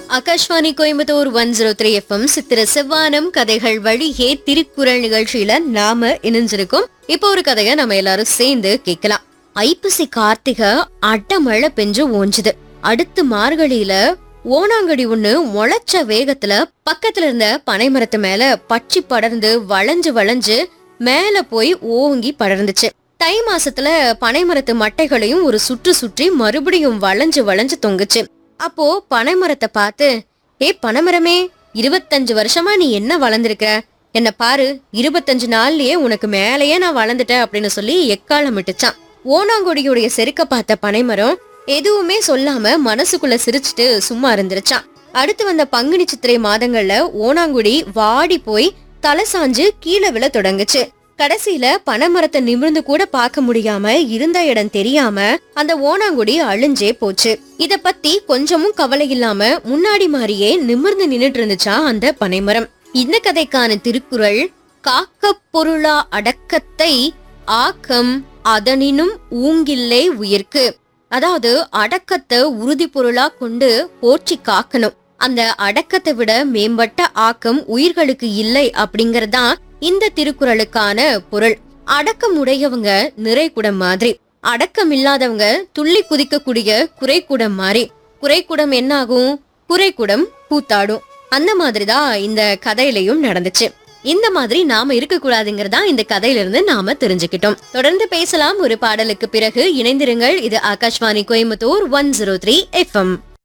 Akashvani Coimbatore one zero three FM சித்திர செவ்வானம் கதைகள் வழியே திருக்குறள் நிகழ்ச்சியில நாம இணைஞ்சிருக்கோம் இப்போ ஒரு கதைய நம்ம எல்லாரும் சேர்ந்து கேட்கலாம் ஐப்பசி கார்த்திகை அட்டமழை பெஞ்சு ஓஞ்சுது அடுத்து மார்கழியில ஓணாங்கடி ஒண்ணு முளைச்ச வேகத்துல பக்கத்துல இருந்த பனைமரத்து மேல பச்சி படர்ந்து வளைஞ்சு வளைஞ்சு மேல போய் ஓங்கி படர்ந்துச்சு தை மாசத்துல பனைமரத்து மட்டைகளையும் ஒரு சுற்று சுற்றி மறுபடியும் வளைஞ்சு வளைஞ்சு தொங்குச்சு அப்போ பனைமரத்தை பார்த்து ஏ பனைமரமே இருபத்தஞ்சு வருஷமா நீ என்ன வளர்ந்திருக்க என்ன பாரு இருபத்தஞ்சு நாள்லயே உனக்கு மேலேயே நான் வளர்ந்துட்டேன் அப்படின்னு சொல்லி எக்காலம் விட்டுச்சான் ஓனாங்கொடியுடைய செருக்க பார்த்த பனைமரம் எதுவுமே சொல்லாம மனசுக்குள்ள சிரிச்சுட்டு சும்மா இருந்துருச்சான் அடுத்து வந்த பங்குனி சித்திரை மாதங்கள்ல ஓனாங்குடி வாடி போய் தலை சாஞ்சு கீழே விழ தொடங்குச்சு கடைசியில பனைமரத்தை நிமிர்ந்து கூட பார்க்க முடியாம இருந்த இடம் தெரியாம அந்த ஓனாங்குடி அழிஞ்சே போச்சு இத பத்தி கொஞ்சமும் கவலை இல்லாம முன்னாடி மாதிரியே நிமிர்ந்து நின்னுட்டு இருந்துச்சா அந்த பனைமரம் இந்த கதைக்கான திருக்குறள் காக்க பொருளா அடக்கத்தை ஆக்கம் அதனினும் ஊங்கில்லை உயிர்க்கு அதாவது அடக்கத்தை உறுதி பொருளா கொண்டு போற்றி காக்கணும் அந்த அடக்கத்தை விட மேம்பட்ட ஆக்கம் உயிர்களுக்கு இல்லை அப்படிங்கறதுதான் இந்த திருக்குறளுக்கான பொருள் அடக்கம் உடையவங்க நிறைகுடம் மாதிரி அடக்கம் இல்லாதவங்க துள்ளி குதிக்கக்கூடிய குறைக்குடம் மாதிரி குறைக்குடம் என்ன ஆகும் குறைக்குடம் கூத்தாடும் அந்த மாதிரிதான் இந்த கதையிலையும் நடந்துச்சு இந்த மாதிரி நாம இருக்க கூடாதுங்கிறதா இந்த கதையில இருந்து நாம தெரிஞ்சுக்கிட்டோம் தொடர்ந்து பேசலாம் ஒரு பாடலுக்கு பிறகு இணைந்திருங்கள் இது Akashvani Coimbatore one zero three FM